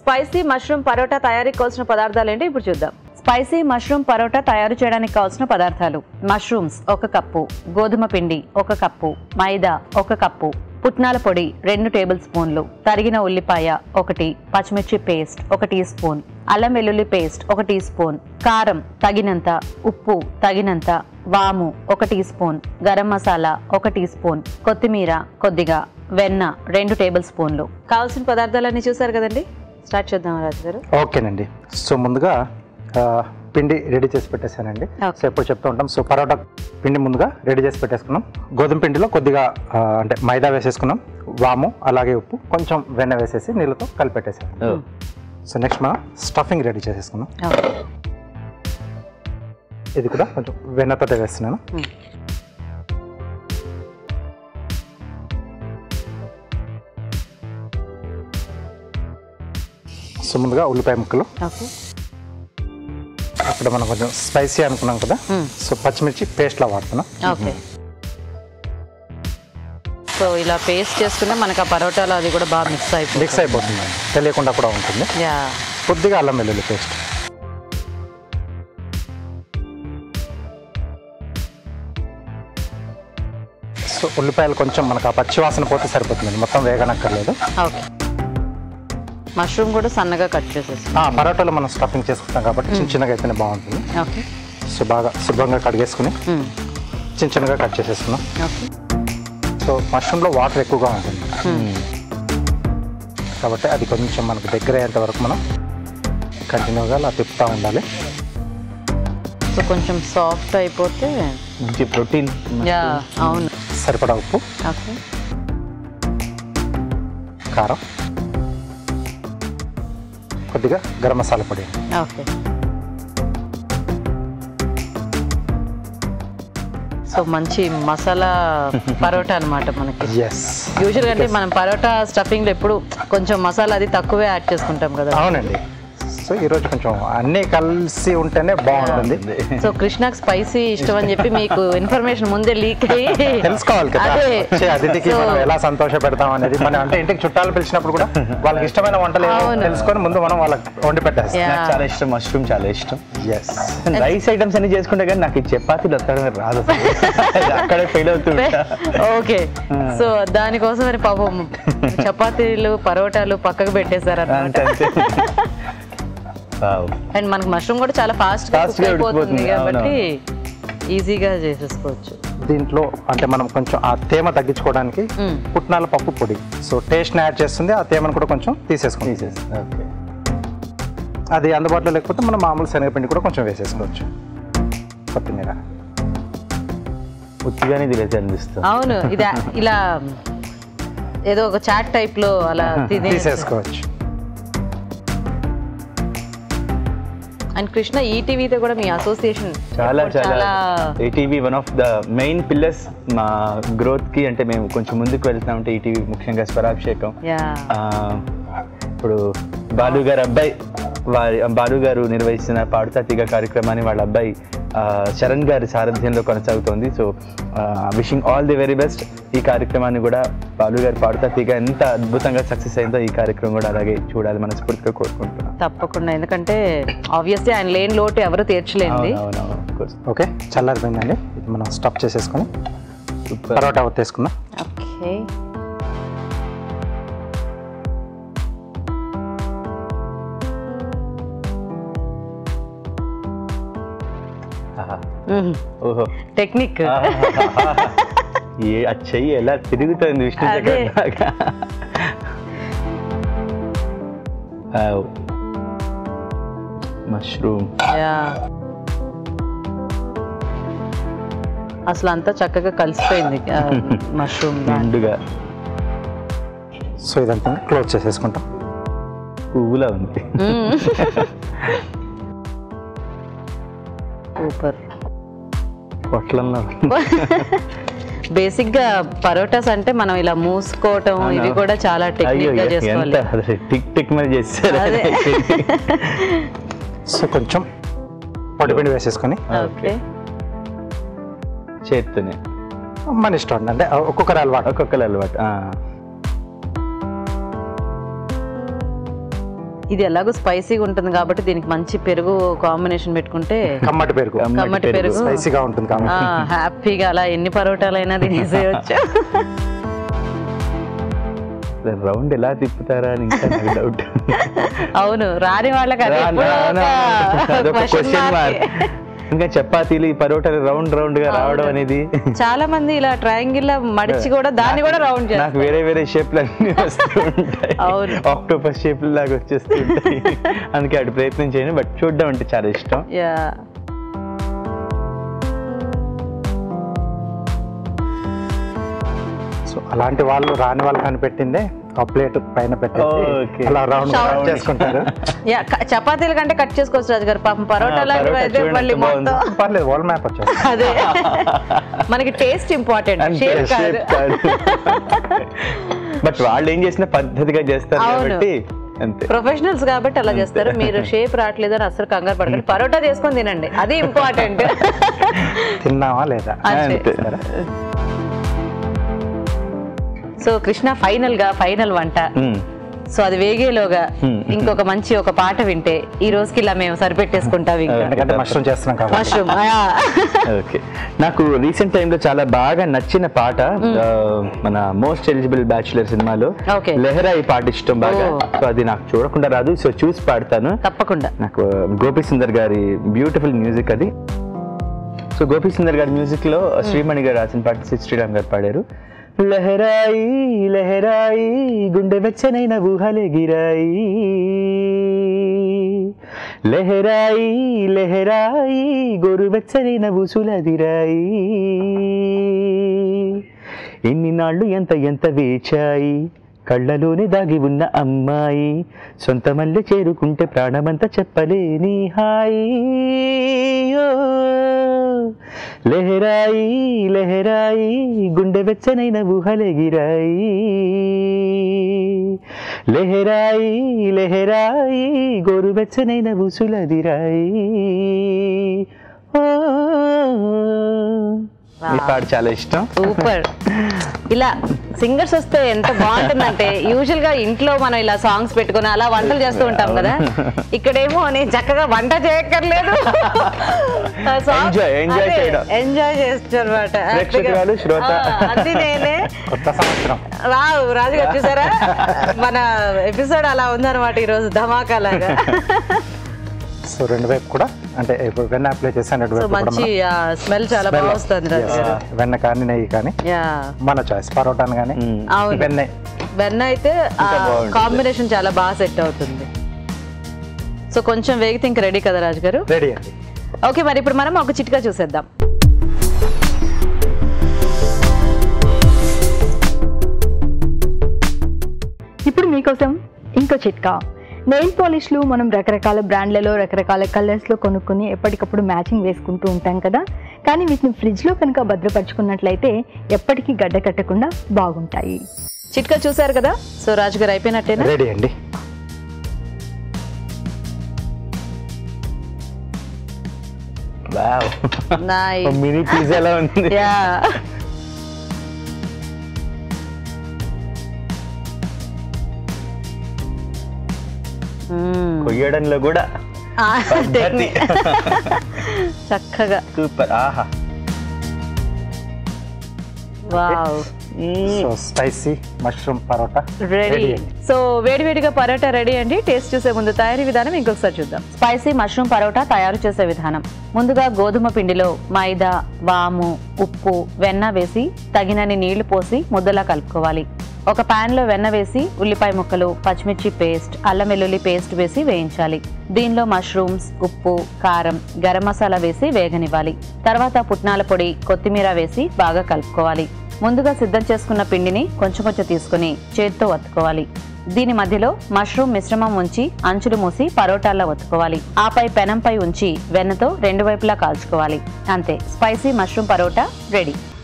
Spicy mushroom parotta తయారీకి కావాల్సిన పదార్థాలు ఏంటి ఇప్పుడు చూద్దాం స్పైసీ మష్రూమ్ పరోటా తయారు చేయడానికి కావాల్సిన పదార్థాలు మష్రూమ్స్ ఒక కప్పు గోధుమ పిండి ఒక కప్పు మైదా ఒక కప్పు పుట్నాల పొడి రెండు టేబుల్ స్పూన్లు తరిగిన ఉల్లిపాయ ఒకటి పచ్చిమిర్చి పేస్ట్ ఒక టీ స్పూన్ అల్లం వెల్లుల్లి పేస్ట్ ఒక టీ స్పూన్ కారం తగినంత ఉప్పు తగినంత వాము ఒక టీ స్పూన్ గరం మసాలా ఒక టీ స్పూన్ కొత్తిమీర కొద్దిగా వెన్న రెండు టేబుల్ స్పూన్లు కావాల్సిన పదార్థాలన్నీ చూసారు కదండి స్టార్ట్ చేద్దాం రాజు గారు ఓకేనండి సో ముందుగా ఆ, పిండి రెడీ చేసి పెట్టేశానండి Okay. సో ఎప్పుడు చెప్తూ ఉంటాం సో పరోటా పిండి ముందుగా రెడీ చేసి పెట్టేసుకున్నాం గోధుమ పిండిలో కొద్దిగా ఆ, అంటే మైదా వేసేసుకున్నాం వాము అలాగే ఉప్పు కొంచెం వెన్న వేసేసి నీళ్ళతో కలిపెట్టేసాం సో నెక్స్ట్ మనం స్టఫింగ్ రెడీ చేసేసుకున్నాం ఇది కూడా కొంచెం వెన్నతో వేస్తున్నాను Hmm. సో ముందుగా ఉల్లిపాయ ముక్కలు ఓకే అక్కడ మనం కొంచెం స్పైసీ అనుకున్నాం కదా Hmm. సో పచ్చిమిర్చి పేస్ట్లా వాడుతున్నాం ఓకే సో ఇలా పేస్ట్ చేసుకుంటే మనకు ఆ పరోటాలో అది కూడా బాగా మిక్స్ అయిపోతుంది మిక్స్ అయిపోతుంది తెలియకుండా కూడా ఉంటుంది యా కొద్దిగా అల్లం వెల్లుల్లి పేస్ట్ సో ఉల్లిపాయలు కొంచెం మనకు ఆ పచ్చి వాసన పోతే సరిపోతుంది మొత్తం వేగనక్కర్లేదు ఓకే మష్రూమ్ కూడా సన్నగా కట్ చేసేసి ఆ, పరోటాలో మనం స్టఫింగ్ చేసుకుంటాం కాబట్టి చిన్న చిన్నగా అయితేనే బాగుంటుంది ఓకే సో బాగా శుభ్రంగా కడిగేసుకుని మ్మ్. చిన్న చిన్నగా కట్ చేసేసుకున్నాం ఓకే సో మష్రూమ్లో వాటర్ ఎక్కువగా ఉంటుంది కాబట్టి అది కొంచెం మనకు దగ్గర అయ్యేంత వరకు మనం కంటిన్యూగా అలా తిప్పుతూ ఉండాలి సో కొంచెం సాఫ్ట్ అయిపోతే మంచి ప్రోటీన్ యా అవును సరిపడా ఉప్పు ఓకే కారం కొద్దిగా గరం మసాలా పొడి ఓకే సో మంచి మసాలా పరోటా అన్నమాట మనకి ఎస్ యూజువల్గా అంటే మనం పరోటా స్టఫింగ్లో ఎప్పుడు కొంచెం మసాలా అది తక్కువే యాడ్ చేసుకుంటాం కదా అవునండి సో ఈరోజు కొంచెం అన్నీ కలిసి ఉంటేనే బాగుంటుంది సో కృష్ణకు స్పైసీ ఇష్టం అని చెప్పి మీకు ఇన్ఫర్మేషన్ ముందే లీక్ అయ్యి తెలుసుకోవాలి కదా అదే. వచ్చే అతిథికి So- మనం ఎలా సంతోష పెడతాం అనేది మనం అంటే ఇంటికి చుట్టాలు పిలిచినప్పుడు కూడా వాళ్ళకి ఇష్టమైన వంటలు ఏవో అవును. తెలుసుకొని ముందు మనం వాళ్ళకి వండి పెట్టేస్తాం Yeah. నాకు చాలా ఇష్టం మష్రూమ్ చాలా ఇష్టం ఎస్ రైస్ ఐటమ్స్ అన్ని చేసుకుంటే కానీ నాకు ఈ చపాతీలు వస్తాడమే రాదు అసలు. అక్కడే ఫెయిల్ అవుతుంటా ఓకే సో దానికోసం మరి పాపం చపాతీలు పరోటాలు పక్కకు పెట్టేశారు అంతే అంతే Wow. అండ్ మనకు మష్రూమ్ కూడా చాలా ఫాస్ట్ గా Fast cook గా అయిపోతుంది ఉడికిపోతుంది, కాబట్టి ఈజీగా చేసేసుకోవచ్చు దీంట్లో అంటే మనం కొంచెం ఆ తేమ తగ్గించుకోవడానికి మ్మ్. పుట్నాల పప్పు పొడి సో టేస్ట్ని యాడ్ చేస్తుంది ఆ తేమను కూడా కొంచెం తీసేసుకుంది తీసేసి ఓకే అది అందుబాటులో లేకపోతే మనం మామూలు శనగపిండి కూడా కొంచెం వేసేసుకోవచ్చు కొత్తిమీర ఉత్తిగానే తినేసి అనిపిస్తుంది అవును ఇది ఇలా ఏదో ఒక చాట్ టైప్ లో అలా తినే తీసేసుకోవచ్చు అండ్ కృష్ణ ఈటీవీతో కూడా మీ అసోసియేషన్ చాలా చాలా ETV one of the main pillars మా గ్రోత్ కి అంటే మేము కొంచెం ముందుకు వెళ్తున్నామంటే ఈటీవీ ముఖ్యంగా స్వరాభిషేకం యా ఆ, ఇప్పుడు బాలు గారు అబ్బాయి వారి బాలు గారు నిర్వహిస్తున్న పాడుతా తీగ కార్యక్రమాన్ని వాళ్ళ అబ్బాయి ఆ, శరణ్ గారి సారథ్యంలో కొనసాగుతోంది so wishing all the very best ఈ కార్యక్రమాన్ని కూడా బాలు గారి పాడుతా తీగ ఎంత అద్భుతంగా సక్సెస్ అయిందో ఈ కార్యక్రమం కూడా అలాగే చూడాలి మనస్ఫూర్తిగా కోరుకుంటున్నాం తప్పకుండా ఎందుకంటే ఆబ్వియస్లీ ఆయన లేని లోటు ఎవరు తీర్చలేండి అవునవును of course. ఓకే చల్లారిపోయిందండి ఇది మనం స్టఫ్ చేసేసుకొని Super. పరోటా ఒత్తేసుకుందాం ఓకే ఆహా. ఓహో టెక్నిక్ ఏ ఆ చెయ్యి ఎలా తిరుగుతుంది విష్ణు అదే. మష్రూమ్ యా అసలు అంతా చక్కగా కలిసిపోయింది మష్రూమ్ నిండుగా సో ఇదంతా క్లోజ్ చేసేసుకుంటాం పువ్వులా ఉంది సూపర్ పొట్లంలో బేసిక్ గా పరోటాస్ అంటే మనం ఇలా మూసుకోవటం ఇవి కూడా చాలా అయ్యో టెక్నిక్ గా ఎంత చేసుకోవాలి అసలు టిక్ టిక్ మీద చేస్తారు అదే. సో కొంచెం పొడిపిండి వేసేసుకొని ఓకే చేత్తోనే మన ఇష్టం అండి అంటే ఒక్కొక్కరి అలవాటు ఒక్కొక్కరు అలవాటు ఆ. ఇది ఎలాగో స్పైసీగా ఉంటుంది కాబట్టి దీనికి మంచి పెరుగు కాంబినేషన్ పెట్టుకుంటే కమ్మటి పెరుగు కమ్మటి పెరుగు స్పైసీగా ఉంటుంది ఆ, కాబట్టి హ్యాపీగా అలా ఎన్ని పరోటాలైనా తినేసేయచ్చు రౌండ్ ఎలా తిప్పుతారా అని ఇంకా నాకు డౌట్ అవును రాని వాళ్ళకి అది ఎప్పుడో ఒక question క్వశ్చన్ mark. మార్క్ ఇంకా చపాతీలు ఈ పరోటాలు రౌండ్ రౌండ్ గా రావడం అనేది చాలా మంది ఇలా ట్రయాంగిల్ మడిచి కూడా దాన్ని కూడా రౌండ్ చేస్తారు నాకు వేరే వేరే షేప్లు అన్ని వస్తూ ఉంటాయి అవును. ఆక్టోపస్ షేప్ లాగా వచ్చేస్తూ ఉంటాయి అందుకే అటు ప్రయత్నం చేయను బట్ చూడడం అంటే చాలా ఇష్టం యా సో అలాంటి వాళ్ళు రాని వాళ్ళు కనిపెట్టిందే ఆ ప్లేట్ పైన పెట్టేసి Okay. అలా రౌండ్ Round చేసుకుంటారు యా క- చపాతీల కంటే కట్ చేసుకోవచ్చు రాజు గారు పాపం పరోటా ఆ, లాంటివి పరోటా అయితే చూడండి మళ్ళీ ఎంత బాగుందో. మొత్తం పర్లేదు వరల్డ్ మ్యాప్ వచ్చేసి అదే మనకి టేస్ట్ ఇంపార్టెంట్ అంతే షేప్ కాదు shape కాదు బట్ వాళ్ళు ఏం చేసిన పద్ధతిగా చేస్తారు అవును. కాబట్టి అంతే ప్రొఫెషనల్స్ కాబట్టి అలా చేస్తారు మీరు షేప్ రావట్లేదు అని అసలు కంగారు పడకండి పరోటా చేసుకొని తినండి అది ఇంపార్టెంట్ తిన్నావా లేదా అంతే అంతే సో కృష్ణ ఫైనల్ గా ఫైనల్ వంట మ్మ్. సో అది వేగేలోగా Hmm. ఇంకొక మంచి ఒక పాట వింటే ఈ రోజుకి ఇలా మేము సరిపెట్టేసుకుంటాం ఇంకా ఎందుకంటే మష్రూమ్ చేస్తున్నాం కాబట్టి మష్రూమ్ ఓకే నాకు రీసెంట్ టైంలో చాలా బాగా నచ్చిన పాట ఆ, మన మోస్ట్ ఎలిజిబుల్ బ్యాచులర్ సినిమాలో Okay. లెహరా ఈ పాట ఇష్టం బాగా Oh. సో అది నాకు చూడకుండా రాదు సో చూసి పాడతాను తప్పకుండా నాకు గోపి సుందర్ గారి బ్యూటిఫుల్ మ్యూజిక్ అది సో గోపి సుందర్ గారి మ్యూజిక్ లో శ్రీమణి గారు రాసిన పాట సిద్ శ్రీరామ్ గారు పాడారు లహరాయి లహరాయి గుండె వెచ్చనైన ఊహలెగిరాయి లహరాయి లహరాయి గోరు వెచ్చనైన ఊసులదిరాయి ఎన్ని నాళ్ళు ఎంత ఎంత వేచాయి కళ్ళలోనే దాగి ఉన్న అమ్మాయి సొంత మల్లె చేరుకుంటే ప్రాణమంతా చెప్పలేని హాయి ఓ. లెహరాయి లెహరాయి గుండె వెచ్చనైన ఊహలెగిరాయి లెహరాయి లెహరాయి గోరు వెచ్చనైన ఊసులదిరాయి ఓ. ఈ పాట చాలా ఇష్టం సూపర్ ఇలా సింగర్స్ వస్తే ఎంత బాగుంటుందంటే యూజువల్ గా ఇంట్లో మనం ఇలా సాంగ్స్ పెట్టుకుని అలా వంటలు చేస్తూ ఉంటాం కదా ఇక్కడేమో నేను చక్కగా వంట చేయక్కర్లేదు Enjoy, enjoy చేయడం. ఎంజాయ్ చేస్తారు అనమాట ప్రేక్షకురాలు, శ్రోత. అది నేనే కొత్త సంవత్సరం రావు రాజు గారు చూసారా మన ఎపిసోడ్ అలా ఉందన్నమాట ఈ రోజు ధమాకా లాగా సో రెండు వైపు కూడా అంటే ఇప్పుడు వెన్న అప్లై చేసాను రెండు సో వైపు కూడా మంచి స్మెల్ చాలా Smell. బాగా వస్తుంది రాజు Yes. గారు వెన్న కానీ నెయ్యి కానీ యా మన చాయిస్ పరోటాను కానీ మ్మ్. అవును వెన్నె వెన్న అయితే ఇంకా బాగుంటుంది. కాంబినేషన్ చాలా బాగా సెట్ అవుతుంది సో కొంచెం వేగితే ఇంక రెడీ కదా రాజు గారు రెడీ అండి ఓకే మరి ఇప్పుడు మనం ఒక చిట్కా చూసేద్దాం ఇప్పుడు మీకోసం ఇంకో చిట్కా నెయిల్ పాలిష్లు మనం రకరకాల బ్రాండ్లలో రకరకాల కలర్స్లో కొనుక్కొని ఎప్పటికప్పుడు మ్యాచింగ్ వేసుకుంటూ ఉంటాం కదా కానీ వీటిని ఫ్రిడ్జ్లో కనుక భద్రపరుచుకున్నట్లయితే ఎప్పటికీ గడ్డ కట్టకుండా బాగుంటాయి చిట్కా చూసారు కదా సో రాజు గారు అయిపోయినట్టేనా రెడీ అండి వావ్ Nice. మినీ పిజ్జాలా ఉంది యా కొయ్యడంలో కూడా పద్ధతి. చక్కగా సూపర్ ఆహా wow so spicy mushroom parotta ready Ready అండి. సో వేడివేడిగా పరోటా రెడీ అండి టేస్ట్ చూసే ముందు తయారీ విధానం ఇంకొకసారి చూద్దాం స్పైసీ మష్రూమ్ పరోటా తయారు చేసే విధానం ముందుగా గోధుమ పిండిలో మైదా వాము ఉప్పు వెన్న వేసి తగినన్ని నీళ్లు పోసి ముద్దలా కలుపుకోవాలి ఒక పాన్ లో వెన్న వేసి ఉల్లిపాయ ముక్కలు పచ్చిమిర్చి పేస్ట్ అల్లం వెల్లుల్లి పేస్ట్ వేసి వేయించాలి దీనిలో మష్రూమ్స్ ఉప్పు కారం గరం మసాలా వేసి వేగనివ్వాలి తర్వాత పుట్నాల పొడి కొత్తిమీర వేసి బాగా కలుపుకోవాలి ముందుగా సిద్ధం చేసుకున్న పిండిని కొంచెం కొంచెం తీసుకుని చేత్తో వత్తుకోవాలి దీని మధ్యలో మష్రూమ్ మిశ్రమం ఉంచి అంచులు మూసి పరోటాల్లో ఒత్తుకోవాలి ఆపై పెనంపై ఉంచి వెన్నతో రెండు వైపులా కాల్చుకోవాలి అంతే స్పైసీ మష్రూమ్ పరోటా రెడీ